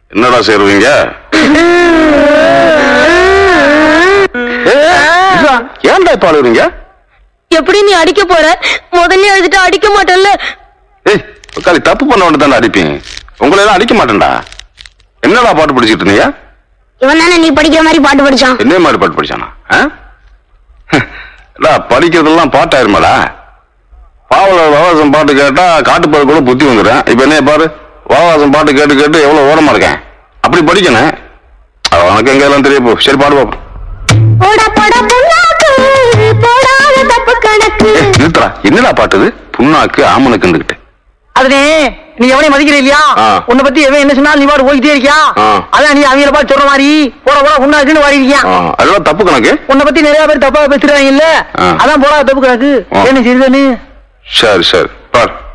என்னடா சேருவீங்க ஏன்டா இப்ப அழுகுறீங்க எப்படி நீ அடிக்க போற முதல்ல எழுதிட்டு அடிக்க மாட்டேன்ல ஏய் உக்காளி தப்பு பண்ண வேண்டியது தானே அடிப்பீங்க உங்களை எல்லாம் அடிக்க மாட்டேன்டா என்னடா பாட்டு படிச்சிட்டு இருந்தீங்க இவன் தானே நீ படிக்கிற மாதிரி பாட்டு படிச்சான் என்ன மாதிரி பாட்டு படிச்சானா ஆ? டா, படிக்கிறதெல்லாம் பாட்டாயிருமாடா பாவல வாவாசம் பாட்டு கேட்டா காட்டுப்பாடு கூட புத்தி வந்துடும் இப்ப என்ன பாரு வாவாசம் பாட்டு கேட்டு கேட்டு எவ்வளவு ஓரமா இருக்கேன் அப்படி படிக்கணும் அது உனக்கு எங்க எல்லாம் தெரிய போ சரி பாடு பாப்போம் போடா போடா புண்ணாக்கு போடாத தப்பு கணக்கு ஏய், நிறுத்துறா என்னடா பாட்டுது புண்ணாக்கு ஆமனுக்கு இருந்துகிட்டு அதுனே நீ எவனையும் மதிக்கிற இல்லையா ஆ. உன்னை பத்தி எவன் என்ன சொன்னாலும் நீ பாட்டு போயிட்டே இருக்கியா ஆ. அதான் நீ அவங்கள பார்த்து சொல்ற மாதிரி போட போட உன்னாக்குன்னு வாரி இருக்கியா ஆ, அதெல்லாம் தப்பு கணக்கு உன்னை பத்தி நிறைய பேர் தப்பா பேசுறாங்க இல்ல ஆ. அதான் போடா தப்பு கிடக்கு ஆ. என்ன செய்யுதுன்னு சரி சரி பாரு